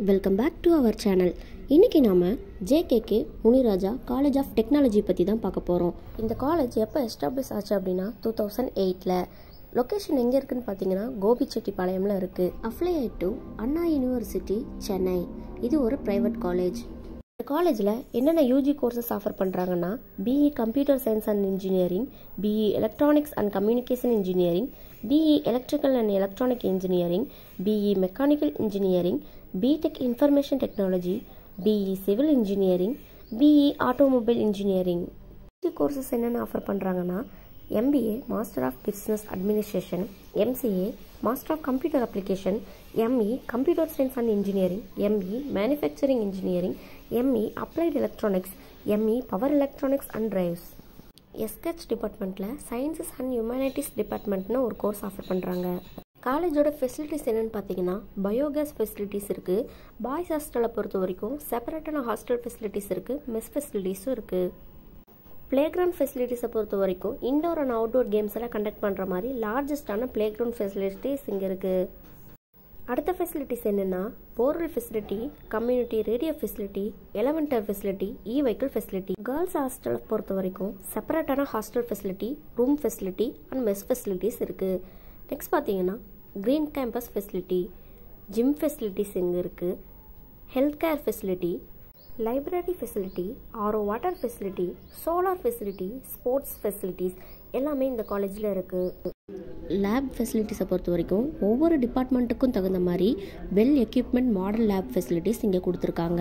welcome back to our channel இன்றைக்கி நாம் JKK Muniraja college of technology பற்றி தான் பார்க்க போகிறோம் இந்த காலேஜ் எப்போ எஸ்டாப்ளிஷ் ஆச்சு அப்படின்னா டூ தௌசண்ட் எயிட்டில் லொக்கேஷன் எங்கே இருக்குன்னு பார்த்தீங்கன்னா கோபிச்செட்டிப்பாளையமில் இருக்குது affiliated to Anna university Chennai இது ஒரு ப்ரைவேட் காலேஜ் இந்த காலேஜில் என்னென்ன யூஜி கோர்சஸ் ஆஃபர் பண்ணுறாங்கன்னா BE computer science and engineering BE electronics and communication engineering BE electrical and electronic engineering BE mechanical engineering BTech information technology BE civil engineering BE automobile engineering UG courses என்னென்ன offer பண்ணுறாங்கன்னா MBA master of business administration MCA master of computer application ME computer science and engineering ME manufacturing engineering ME applied electronics ME power electronics and drives எஸ்கெச் டிபார்ட்மெண்ட்டில் sciences and humanities டிபார்ட்மெண்ட்னு ஒரு course offer பண்ணுறாங்க காலேஜோட facilities என்னென்னு பார்த்தீங்கன்னா biogas facilities இருக்குது boys ஹாஸ்டலை பொறுத்த வரைக்கும் செப்பரேட்டான ஹாஸ்டல் ஃபெசிலிட்டிஸ் இருக்குது மெஸ் ஃபெசிலிட்டிஸும் இருக்குது பிளே கிரவுண்ட் ஃபெசிலிட்டிஸை பொறுத்த வரைக்கும் இண்டோர் அண்ட் அவுட்டோர் கேம்ஸ் எல்லாம் கண்டக்ட் பண்ணுற மாதிரி லார்ஜஸ்டான பிளே கிரவுண்ட் ஃபெசிலிட்டிஸ் இங்கே இருக்குது அடுத்த ஃபெசிலிட்டிஸ் என்னென்னா borewell facility community radio facility elementary facility E vehicle facility girls ஹாஸ்டலை பொறுத்த வரைக்கும் செப்பரேட்டான hostel facility room facility and mess facilities இருக்குது நெக்ஸ்ட் பார்த்தீங்கன்னா green campus facility gym facilities இங்கே இருக்குது health care facility library facility RO water facility solar facility sports facilities எல்லாமே இந்த காலேஜில் இருக்குது லேப் ஃபெசிலிட்டிஸை பொறுத்த வரைக்கும் ஒவ்வொரு டிபார்ட்மெண்ட்டுக்கும் தகுந்த மாதிரி well equipment model lab facilities இங்கே கொடுத்துருக்காங்க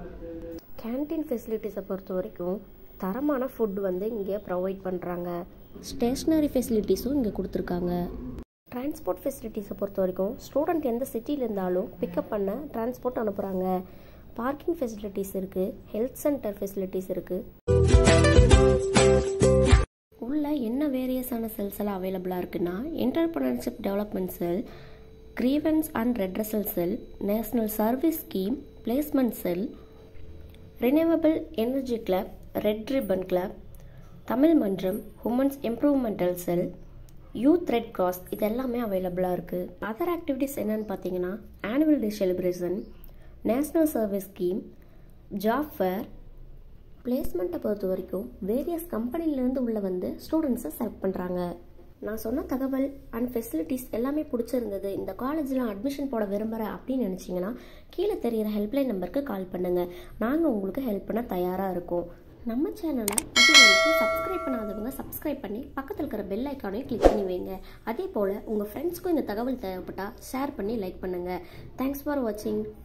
கேன்டீன் ஃபெசிலிட்டிஸை பொறுத்த வரைக்கும் தரமான ஃபுட் வந்து இங்கே ப்ரொவைட் பண்ணுறாங்க ஸ்டேஷ்னரி ஃபெசிலிட்டிஸும் இங்கே கொடுத்துருக்காங்க டிரான்ஸ்போர்ட் ஃபெசிலிட்டிஸை பொறுத்த வரைக்கும் ஸ்டூடெண்ட் எந்த சிட்டியில் இருந்தாலும் பிக்கப் பண்ண டிரான்ஸ்போர்ட் அனுப்புகிறாங்க பார்க்கிங் ஃபெசிலிட்டிஸ் இருக்குது ஹெல்த் சென்டர் ஃபெசிலிட்டிஸ் இருக்குது உள்ள என்ன வேரியஸான செல்ஸ் எல்லாம் அவைலபிளாக இருக்குன்னா entrepreneurship development cell grievance and redressal cell national service scheme placement cell renewable energy club red ribbon club Tamil மன்றம் women's improvement cell youth red cross இது எல்லாமே அவைலபிளாக இருக்குது அதர் ஆக்டிவிட்டீஸ் என்னென்னு பார்த்தீங்கன்னா annual day celebration national service scheme job fair பிளேஸ்மெண்ட்டை பொறுத்த வரைக்கும் வேரியஸ் கம்பெனிலேருந்து உள்ள வந்து ஸ்டூடெண்ட்ஸை செலக்ட் பண்ணுறாங்க நான் சொன்ன தகவல் அண்ட் ஃபெசிலிட்டிஸ் எல்லாமே பிடிச்சிருந்தது இந்த காலேஜில் அட்மிஷன் போட விரும்புகிறேன் அப்படின்னு நினச்சிங்கன்னா கீழே தெரிகிற ஹெல்ப்லைன் நம்பருக்கு கால் பண்ணுங்கள் நாங்கள் உங்களுக்கு ஹெல்ப் பண்ண தயாராக இருக்கோம் நம்ம சேனலை இது வரைக்கும் சப்ஸ்கிரைப் பண்ணாதவங்க சப்ஸ்கிரைப் பண்ணி பக்கத்தில் இருக்கிற பெல் ஐக்கானையும் கிளிக் பண்ணி வைங்க அதே போல் உங்கள் ஃப்ரெண்ட்ஸ்க்கும் இந்த தகவல் தேவைப்பட்டால் ஷேர் பண்ணி லைக் பண்ணுங்கள் தேங்க்ஸ் ஃபார் வாட்சிங்